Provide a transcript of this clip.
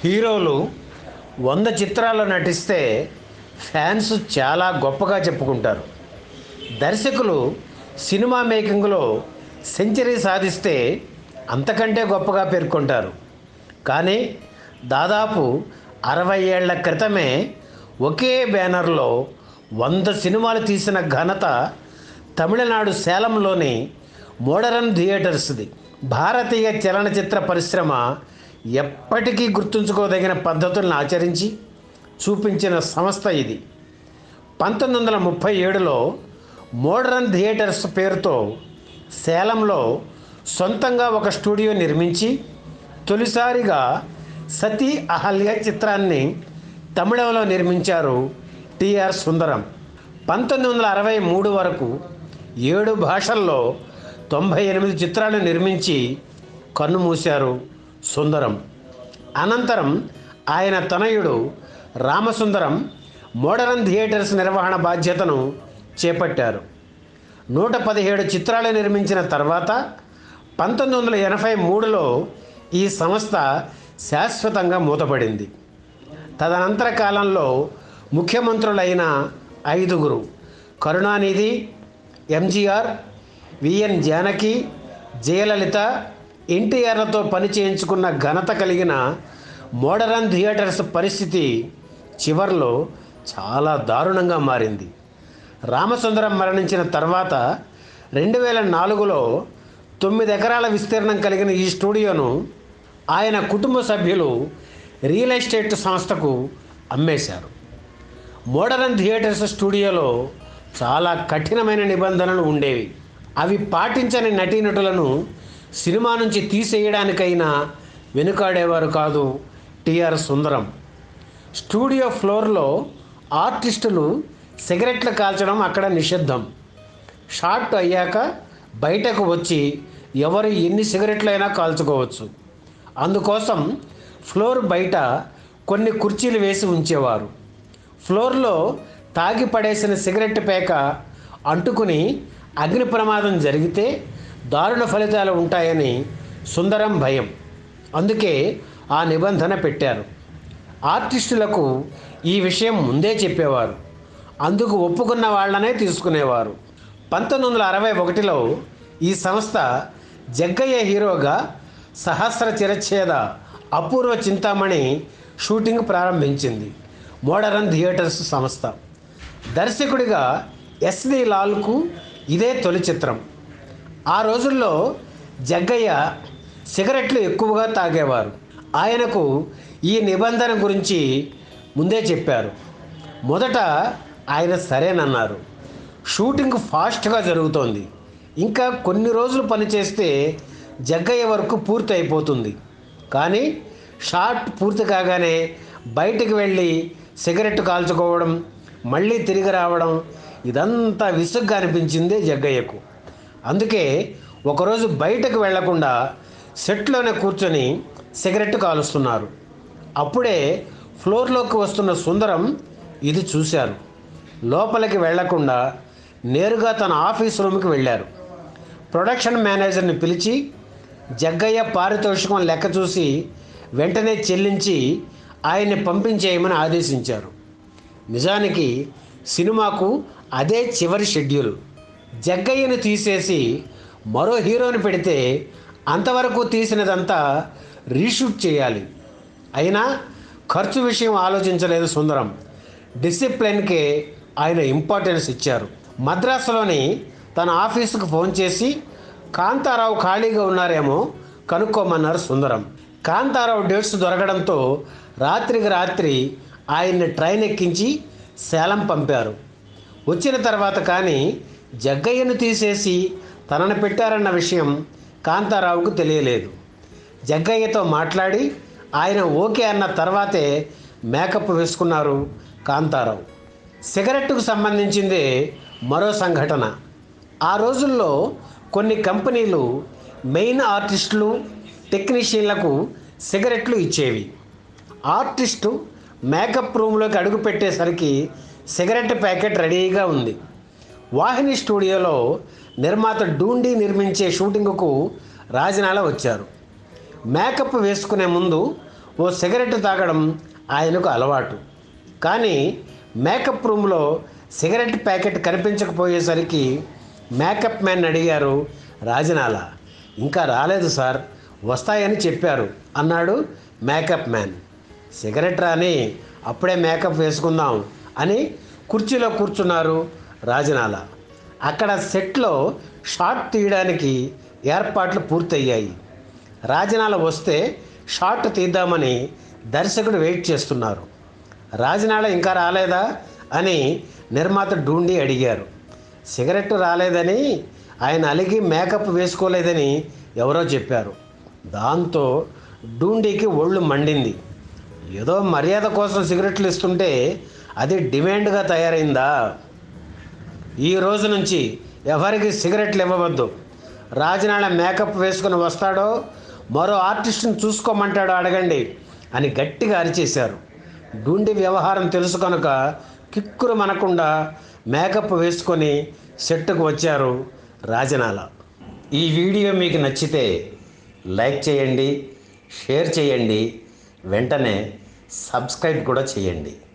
హీరోలు వంద చిత్రాల్లో నటిస్తే ఫ్యాన్స్ చాలా గొప్పగా చెప్పుకుంటారు దర్శకులు సినిమా మేకింగ్లో సెంచరీ సాధిస్తే అంతకంటే గొప్పగా పేర్కొంటారు కానీ దాదాపు అరవై ఏళ్ల క్రితమే ఒకే బ్యానర్లో వంద సినిమాలు తీసిన ఘనత తమిళనాడు సేలంలోని మోడరన్ థియేటర్స్ది భారతీయ చలనచిత్ర పరిశ్రమ ఎప్పటికీ గుర్తుంచుకోదగిన పద్ధతులను ఆచరించి చూపించిన సంస్థ ఇది పంతొమ్మిది వందల ముప్పై ఏడులో మోడరన్ థియేటర్స్ పేరుతో సేలంలో సొంతంగా ఒక స్టూడియో నిర్మించి తొలిసారిగా సతీ అహల్య చిత్రాన్ని తమిళంలో నిర్మించారు టిఆర్ సుందరం పంతొమ్మిది వందల అరవై మూడు వరకు ఏడు భాషల్లో తొంభై ఎనిమిది చిత్రాలు నిర్మించి కన్నుమూశారు సుందరం అనంతరం ఆయన తనయుడు రామసుందరం మోడరన్ థియేటర్స్ నిర్వహణ బాధ్యతను చేపట్టారు నూట పదిహేడు చిత్రాలు నిర్మించిన తర్వాత పంతొమ్మిది వందల ఎనభై మూడులో ఈ సంస్థ శాశ్వతంగా మూతపడింది తదనంతర కాలంలో ముఖ్యమంత్రులైన ఐదుగురు కరుణానిధి ఎంజీఆర్ విఎన్ జానకి జయలలిత ఎన్టీఆర్లతో పని చేయించుకున్న ఘనత కలిగిన మోడరన్ థియేటర్స్ పరిస్థితి చివర్లో చాలా దారుణంగా మారింది రామసుందరం మరణించిన తర్వాత రెండు వేల నాలుగులో తొమ్మిది ఎకరాల విస్తీర్ణం కలిగిన ఈ స్టూడియోను ఆయన కుటుంబ సభ్యులు రియల్ ఎస్టేట్ సంస్థకు అమ్మేశారు మోడరన్ థియేటర్స్ స్టూడియోలో చాలా కఠినమైన నిబంధనలు ఉండేవి అవి పాటించని నటీనటులను సినిమా నుంచి తీసేయడానికైనా వెనుకాడేవారు కాదు టిఆర్ సుందరం స్టూడియో ఫ్లోర్లో ఆర్టిస్టులు సిగరెట్లు కాల్చడం అక్కడ నిషిద్ధం షార్ట్ అయ్యాక బయటకు వచ్చి ఎవరు ఎన్ని సిగరెట్లైనా కాల్చుకోవచ్చు అందుకోసం ఫ్లోర్ బయట కొన్ని కుర్చీలు వేసి ఉంచేవారు ఫ్లోర్లో తాగి పడేసిన సిగరెట్ పేక అంటుకుని అగ్ని ప్రమాదం జరిగితే దారుణ ఫలితాలు ఉంటాయని సుందరం భయం అందుకే ఆ నిబంధన పెట్టారు ఆర్టిస్టులకు ఈ విషయం ముందే చెప్పేవారు అందుకు ఒప్పుకున్న వాళ్ళనే తీసుకునేవారు పంతొమ్మిది వందల అరవై ఒకటిలో ఈ సంస్థ జగ్గయ్య హీరోగా సహస్ర చిరచ్ఛేద అపూర్వ చింతామణి షూటింగ్ ప్రారంభించింది మోడరన్ థియేటర్స్ సంస్థ దర్శకుడిగా ఎస్వి లాల్కు ఇదే తొలి చిత్రం ఆ రోజుల్లో జగ్గయ్య సిగరెట్లు ఎక్కువగా తాగేవారు ఆయనకు ఈ నిబంధన గురించి ముందే చెప్పారు మొదట ఆయన సరేనన్నారు షూటింగ్ ఫాస్ట్గా జరుగుతోంది ఇంకా కొన్ని రోజులు పనిచేస్తే జగ్గయ్య వరకు పూర్తి అయిపోతుంది కానీ షార్ట్ పూర్తి కాగానే బయటికి వెళ్ళి సిగరెట్ కాల్చుకోవడం మళ్ళీ తిరిగి రావడం ఇదంతా విసుగ్గా అనిపించింది జగ్గయ్యకు అందుకే ఒకరోజు బయటకు వెళ్లకుండా సెట్లోనే కూర్చొని సిగరెట్ కాలుస్తున్నారు అప్పుడే ఫ్లోర్లోకి వస్తున్న సుందరం ఇది చూశారు లోపలికి వెళ్లకుండా నేరుగా తన ఆఫీస్ రూమ్కి వెళ్ళారు ప్రొడక్షన్ మేనేజర్ని పిలిచి జగ్గయ్య పారితోషికం లెక్క చూసి వెంటనే చెల్లించి ఆయన్ని పంపించేయమని ఆదేశించారు నిజానికి సినిమాకు అదే చివరి షెడ్యూల్ జగ్గయ్యను తీసేసి మరో హీరోని పెడితే అంతవరకు తీసినదంతా రీషూట్ చేయాలి అయినా ఖర్చు విషయం ఆలోచించలేదు సుందరం డిసిప్లిన్కే ఆయన ఇంపార్టెన్స్ ఇచ్చారు మద్రాసులోని తన ఆఫీసుకు ఫోన్ చేసి కాంతారావు ఖాళీగా ఉన్నారేమో కనుక్కోమన్నారు సుందరం కాంతారావు డేట్స్ దొరకడంతో రాత్రికి రాత్రి ఆయన్ని ట్రైన్ ఎక్కించి సేలం పంపారు వచ్చిన తర్వాత కానీ జగ్గయ్యను తీసేసి తనను పెట్టారన్న విషయం కాంతారావుకు తెలియలేదు జగ్గయ్యతో మాట్లాడి ఆయన ఓకే అన్న తర్వాతే మేకప్ వేసుకున్నారు కాంతారావు సిగరెట్కు సంబంధించిందే మరో సంఘటన ఆ రోజుల్లో కొన్ని కంపెనీలు మెయిన్ ఆర్టిస్టులు టెక్నీషియన్లకు సిగరెట్లు ఇచ్చేవి ఆర్టిస్టు మేకప్ రూమ్లోకి అడుగు పెట్టేసరికి సిగరెట్ ప్యాకెట్ రెడీగా ఉంది వాహిని స్టూడియోలో నిర్మాత డూండి నిర్మించే షూటింగ్కు రాజనాల వచ్చారు మేకప్ వేసుకునే ముందు ఓ సిగరెట్ తాగడం ఆయనకు అలవాటు కానీ మేకప్ రూమ్లో సిగరెట్ ప్యాకెట్ కనిపించకపోయేసరికి మేకప్ మ్యాన్ అడిగారు రాజనాల ఇంకా రాలేదు సార్ వస్తాయని చెప్పారు అన్నాడు మేకప్ మ్యాన్ సిగరెట్ రాని అప్పుడే మేకప్ వేసుకుందాం అని కుర్చీలో కూర్చున్నారు రాజనాల అక్కడ సెట్లో షాట్ తీయడానికి ఏర్పాట్లు పూర్తయ్యాయి రాజనాల వస్తే షాట్ తీద్దామని దర్శకుడు వెయిట్ చేస్తున్నారు రాజనాల ఇంకా రాలేదా అని నిర్మాత డూండి అడిగారు సిగరెట్ రాలేదని ఆయన అలిగి మేకప్ వేసుకోలేదని ఎవరో చెప్పారు దాంతో డూండీకి ఒళ్ళు మండింది ఏదో మర్యాద కోసం సిగరెట్లు ఇస్తుంటే అది డిమాండ్గా తయారైందా ఈ రోజు నుంచి ఎవరికి సిగరెట్లు ఇవ్వవద్దు రాజనాల మేకప్ వేసుకుని వస్తాడో మరో ఆర్టిస్ట్ని చూసుకోమంటాడో అడగండి అని గట్టిగా అరిచేశారు డూండి వ్యవహారం తెలుసు కనుక కిక్కురు మనకుండా మేకప్ వేసుకొని సెట్టుకు వచ్చారు రాజనాల ఈ వీడియో మీకు నచ్చితే లైక్ చేయండి షేర్ చేయండి వెంటనే సబ్స్క్రైబ్ కూడా చేయండి